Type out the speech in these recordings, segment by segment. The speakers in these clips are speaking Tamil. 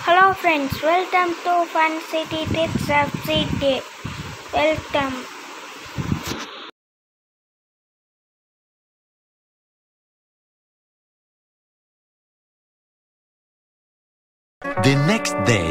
Hello friends, welcome to Fun City Tips of City. Welcome. The next day,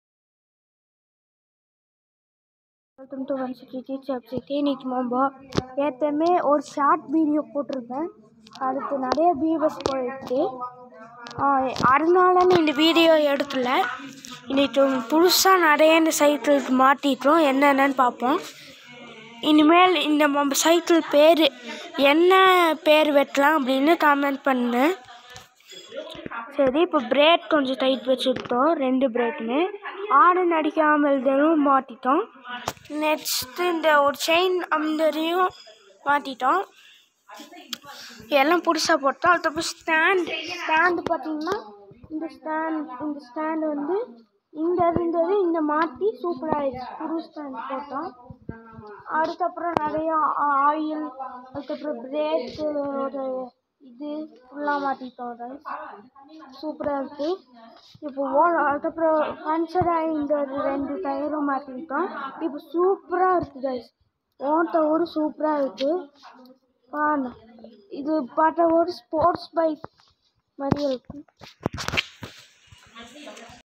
welcome to one city teach of city இன்னைக்கு நம்ம ஏற்றமே ஒரு ஷார்ட் வீடியோ போட்டிருப்பேன் அதுக்கு நிறைய வியூவர்ஸ் போயிடுச்சு ஆஹ் அதனால இந்த வீடியோ எடுக்கல இன்னைக்கு புதுசாக நிறைய இந்த சைக்கிளுக்கு மாட்டிட்டோம் என்னென்னு பார்ப்போம் இனிமேல் இந்த நம்ம சைக்கிள் பேர் என்ன பேர் வைக்கலாம் அப்படின்னு கமெண்ட் பண்ணு சரி இப்போ பிரேக் கொஞ்சம் டைட் வச்சுக்கிட்டோம் ரெண்டு பிரேக்குமே ஆரன் அடிக்காமல் இதெல்லாம் மாட்டிட்டோம் நெக்ஸ்ட்டு இந்த ஒரு செயின் அந்தரையும் மாட்டிட்டோம் எல்லாம் புதுசாக போட்டோம் அதுக்கப்புறம் ஸ்டாண்ட் ஸ்டாண்டு பார்த்தீங்கன்னா இந்த ஸ்டாண்ட் இந்த ஸ்டாண்டு வந்து இந்த இருந்தது இந்த மாட்டி சூப்பராகிடுச்சு புது ஸ்டாண்ட் போட்டோம் அதுக்கப்புறம் நிறையா ஆயில் அதுக்கப்புறம் பிரேக்கு ஒரு இது ஃபுல்லாக மாட்டிட்டோம் guys சூப்பராக இருக்குது இப்போ ஓ அதுக்கப்புறம் பஞ்சர் ஆகி இந்த ஒரு ரெண்டு டயரும் மாட்டிக்கிட்டோம் இப்போ சூப்பராக இருக்குது கைஸ் ஓட்ட ஒரு சூப்பராக இருக்குது பாருங்க இது பார்த்தா ஒரு ஸ்போர்ட்ஸ் பைக் மாதிரி இருக்குது